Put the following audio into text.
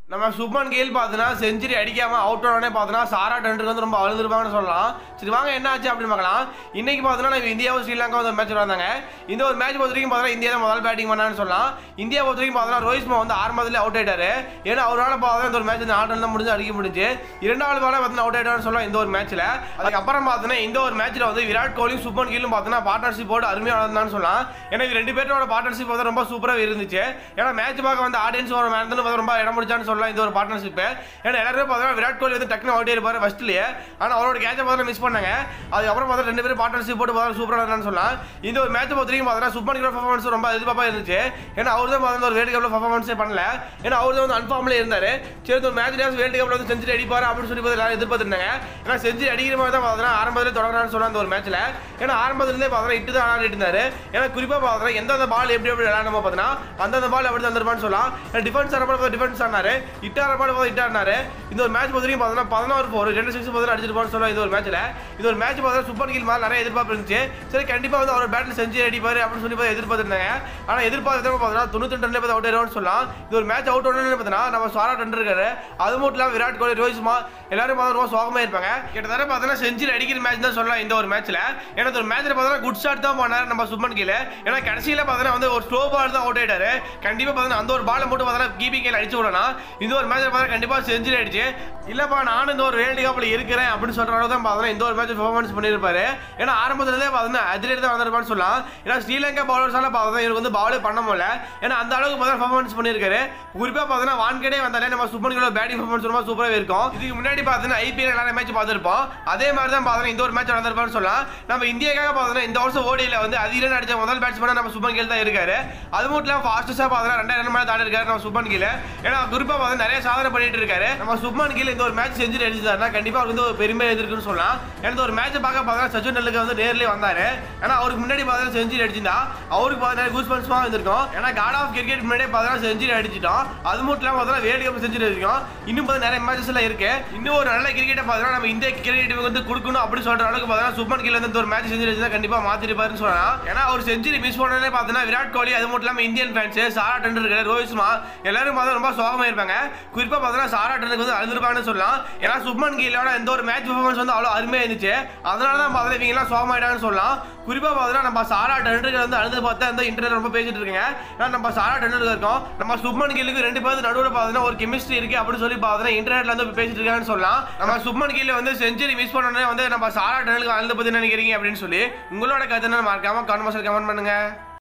நம்ம சுப்மன் கில் பார்த்தீங்கன்னா செஞ்சுரி அடிக்காம அவுட் ஆனே பார்த்தீங்கன்னா சாரா டெண்டுக்கு வந்து ரொம்ப அழுதுருப்பாங்கன்னு சொல்லலாம் சரி வாங்க என்ன ஆச்சு அப்படின்னு பார்க்கலாம் இன்னைக்கு பார்த்தீங்கன்னா நம்ம இந்தியாவும் ஸ்ரீலங்கா வந்து மேட்ச் விளாண்டாங்க இந்த ஒரு மேட்ச் பொறுத்த வரைக்கும் பார்த்தீங்கன்னா இந்தியா தான் முதல் பேட்டிங் பண்ணான்னு சொல்லலாம் இந்தியா பொறுத்த வரைக்கும் பார்த்தீங்கன்னா ரோஹித் சர்மா வந்து ஆரம்பத்தில் அவுட் ஆயிட்டாரு ஏன்னா அவரால் பார்த்தீங்கன்னா இந்த ஒரு மேட்ச் வந்து ஆட் தான் முடிஞ்சு அடிக்க முடிஞ்சு இரண்டாவது பால பார்த்தீங்கன்னா அவுட் ஆயிட்டான்னு சொல்லலாம் இந்த ஒரு மேட்ச்ல அதுக்கப்புறம் பார்த்தீங்கன்னா இந்த ஒரு மேட்ச்ல வந்து விராட் கோலியும் சுப்மன் கில்லும் பார்த்தீங்கன்னா பார்ட்னர்ஷிப் போட்டு அருமையாக விளாண்டான்னு சொல்லலாம் ஏன்னா இது ரெண்டு பேரோட பார்ட்னர்ஷிப் வந்து ரொம்ப சூப்பராக இருந்துச்சு ஏன்னா மேட்ச் பார்க்க வந்து ஆடியன்ஸ் ஒரு மேன் வந்து ரொம்ப இடம் முடிச்சான்னு சொல்லலாம் இந்த ஒரு பார்ட்னர்ஷிப் ஏன்னா எல்லாருமே பார்த்தீங்கன்னா விராட் கோலி வந்து டக்குனு அவுட் ஆயிருப்பாரு ஃபர்ஸ்ட்லயே ஆனால் அவரோட கேட்சை பார்த்தா மிஸ் பண்ணாங்க அதுக்கப்புறம் பார்த்தா ரெண்டு பேரும் பார்ட்னர்ஷிப் போட்டு பார்த்தா சூப்பராக இருந்தான்னு சொல்லலாம் இந்த ஒரு மேட்ச் பொறுத்த வரைக்கும் பார்த்தீங்கன்னா சுப்மன் கில் பர்ஃபார்மன்ஸ் ரொம்ப எதிர்பார்ப்பா இருந்துச்சு ஏன்னா அவர் தான் பார்த்தீங்கன்னா ஒரு வேர்ல்டு கப்பில் பர்ஃபார்மன்ஸே பண்ணல ஏன்னா அவர் தான் வந்து அன்ஃபார்ம்ல இருந்தாரு சரி இந்த ஒரு மேட்ச் வேர்ல்டு கப்பில் வந்து செஞ்சுரி அடிப்பாரு அப்படின்னு சொல்லி பார்த்து எல்லாரும் எதிர்பார்த்துருந்தாங்க ஏன்னா செஞ்சுரி அடிக்கிற மாதிரி தான் பார்த்தீங்கன்னா ஆரம்பத்தில் தொடங்குறான்னு சொல்லலாம் அந்த ஒரு மேட்ச்ல ஏன்னா ஆரம்பத்துலேருந்தே பார்த்தீங்கன்னா இட்டு தான் விளையாடிட்டு இருந்தாரு ஏன்னா குறிப்பாக பார்த்தீங்கன்னா எந்தெந்த பால் எப்படி எப்படி விளையாடணுமோ பார்த்தீங்கன்னா அந்தந்த பால் எப்படி தந்திருப்பான்னு சொல்லலாம் டிஃபென்ஸ் ஆடுறப்ப டிஃபென்ஸ் ஆனாரு இட்டு ஆடுற பால் இட்டு ஆடினாரு இந்த ஒரு மேட்ச் பொறுத்த வரைக்கும் பார்த்தீங்கன்னா பதினோரு ஃபோர் ரெண்டு சிக்ஸ் பதினாறு அடிச்சிருப்பான்னு சொல்லலாம் இந்த ஒரு மேட்ச்ல இது ஒரு மேட்ச் பார்த்தா சூப்பர் கில் மாதிரி நிறைய எதிர்பார்ப்பு இருந்துச்சு சரி கண்டிப்பாக வந்து அவர் பேட்டில் செஞ்சு அடிப்பாரு அப்படின்னு சொல்லி பார்த்து எதிர்பார்த்துருந்தாங்க ஆனால் எதிர்பார்த்து பார்த்தீங்கன்னா தொண்ணூத்தி ரெண்டு பார்த்து அவுட் ஆயிடும்னு சொல்லலாம் இது ஒரு மேட்ச் அவுட் ஆனு பார்த்தீங்கன்னா நம்ம சாரா டன் இருக்காரு அது மட்டும் இல்லாமல் விராட் கோலி ரோஹித் சர்மா எல்லாரும் பார்த்தா ரொம்ப சோகமாக இருப்பாங்க கிட்டத்தட்ட பார்த்தீங்கன்னா செஞ்சுரி அடிக்கிற மேட்ச் தான் சொல்லலாம் இந்த ஒரு மேட்ச்ல ஏன்னா இந்த ஒரு மேட்ச்ல பார்த்தீங்கன்னா குட் ஷாட் தான் பண்ணாரு நம்ம சுப்மன் கீழ ஏன்னா கடைசியில் பார்த்தீங்கன்னா வந்து ஒரு ஸ்லோ பால் தான் அவுட் ஆயிட்டாரு கண்டிப்பாக பார்த்தீங்கன்னா அந்த ஒரு பாலை மட்டும் பார்த்தீங்கன்னா கீப்பிங் கையில் அடிச்சு விடணும் இந்த ஒரு மேட்ச் பார்த்தா கண்டிப்பாக செஞ்சுரி அடிச்சு இல்லப்பா நானும் இந்த ஒரு வேர்ல்டு கப்ல இருக்கிறேன் அப்படின்னு சொல்ற அளவுக்கு தான் பார்த்தீங்கன்னா இந்த ஒரு மேட்ச் பெர்ஃபார்மன்ஸ் பண்ணியிருப்பாரு ஏன்னா ஆரம்பத்துலேருந்தே பார்த்தீங்கன்னா அதிரடி தான் வந்திருப்பான்னு சொல்லலாம் ஏன்னா ஸ்ரீலங்கா பவுலர்ஸால பார்த்தா இவருக்கு வந்து பாலே பண்ண முடியல ஏன்னா அந்த அளவுக்கு பார்த்தா பெர்ஃபார்மன்ஸ் பண்ணியிருக்காரு குறிப்பாக பார்த்தீங்கன்னா வான்கடே வந்தாலே நம்ம சுப்மன் கிலோ பேட்டிங் பெர்ஃபார்மன்ஸ் ரொம்ப சூப்பராக இருக்கும் இதுக்கு முன்னாடி பார்த்தீங்கன்னா ஐபிஎல் எல்லா மேட்ச் பார்த்துருப்போம் அதே மாதிரி தான் பார்த்தீங்கன்னா இந்த ஒரு மேட்ச் நடந்திருப்பான்னு சொல்லலாம் நம்ம இந்தியாக்காக பார்த்தீங்கன்னா இந்த வருஷம் ஓடியில் வந்து அதிரடி அடிச்ச முதல் பேட்ஸ்மேனாக நம்ம சுப்மன் கில் தான் இருக்காரு அது மட்டும் இல்லாமல் ஃபாஸ்டஸ்டாக பார்த்தீங்கன்னா ரெண்டாயிரம் மேலே தாண்டி இருக்காரு நம்ம சுப்மன் கில் ஏன்னா குறிப்பாக பார்த்தீங்கன்னா நிறைய சாதனை பண்ணிட்டு இருக்காரு நம்ம சுப்மன் கில் இந்த ஒரு மேட்ச் செஞ்சுரி அடிச்சிருந்தாருன்னா கண்டிப்பாக அவருக்கு வந்து ஒரு பெருமை எதிர்க்குன்னு சொல்லலாம் ஏன்னா இந்த ஒரு மேட்ச்சை பார்க்க பார்த்தீங்கன்னா சச்சின் டெண்டுல்கர் வந்து நேர்லேயே வந்தாரு ஏன்னா அவருக்கு முன்னாடி பார்த்தீங்கன்னா செஞ்சுரி அடிச்சிருந்தா அவருக்கு பார்த்தீங்கன்னா கூஸ் பன்ஸ்மாக வந்திருக்கும் ஏன்னா காட் ஆஃப் கிரிக்கெட் முன்னாடியே பார்த்தீங்கன்னா செஞ்சுரி அடிச்சிட்டோம் அது மட்டும் இல்லாமல் பார்த்தீங்கன்னா வேர்ல்டு கப் செஞ்சுரி அடிச்சிருக்கோம் இன்னும் பார்த்தா நிறைய மேட்சஸ் எல்லாம் இருக்கு இன்னும் ஒரு நல்ல கிரிக்கெட்டை பார்த்தீங்கன்னா நம்ம இந்திய கிரிக்கெட் வந்து கொடுக்கணும் அப்படி சொல்ற அளவுக்கு பார்த்தீங்கன்னா சுப்மன் கில் வந்து இந்த ஒரு மேட்ச் செஞ்சுரி அடிச்சா கண்டிப்பாக மாத்திருப்பாருன்னு சொல்லலாம் ஏன்னா அவர் செஞ்சுரி மிஸ் பண்ணனே பார்த்தீங்கன்னா விராட் கோலி அது மட்டும் இல்லாமல் இந்தியன் ஃபேன்ஸ் சாரா டெண்டுல்கர் ரோஹித் சர்மா எல்லாரும் பார்த்தா ரொம்ப சோகமாக இருப்பாங்க குறிப்பாக பார்த்தீங்கன்னா சாரா டெண்டுக்கு வந்து அழுதுருப்பாங்கன்னு சொல்லலாம் ஏன்னா சுப்மன் கில்லோட எந்த ஒரு மேட்ச் பெர்ஃபார்மன்ஸ் வந்து அவ்வளோ அருமையாக இருந்துச்சு அதனால தான் பார்த்தீங்கன்னா இவங்கெல்லாம் சோகமாயிட்டாங்கன்னு சொல்லலாம் குறிப்பாக பார்த்தீங்கன்னா நம்ம சாரா டெண்டுல்கர் வந்து அழுது பார்த்தா அந்த இன்டர்நெட் ரொம்ப பேசிட்டு இருக்கீங்க ஏன்னா நம்ம சாரா டெண்டுல்கர் இருக்கோம் நம்ம சுப்மன் கில்லுக்கு ரெண்டு பேருக்கு நடுவில் பார்த்தீங்கன்னா ஒரு கெமிஸ்ட்ரி இருக்கு அப்படின்னு சொல்லி பார்த்தீங்கன்னா இன்டர்நெட்ல வந்து பேசிட்டு இருக்காங்கன்னு சொல்லலாம் நம்ம சுப்மன் கில் வந்து செஞ்சுரி மிஸ் பண்ணனே வந்து நம்ம சாரா டெண்டுல்கர் அழுது பற்றி நினைக்கிறீங்க அப்படின்னு சொல்லி உங்களோட கருத்து என்ன மறக்காம கமெண்ட் கமெண்ட் பண்ணுங்க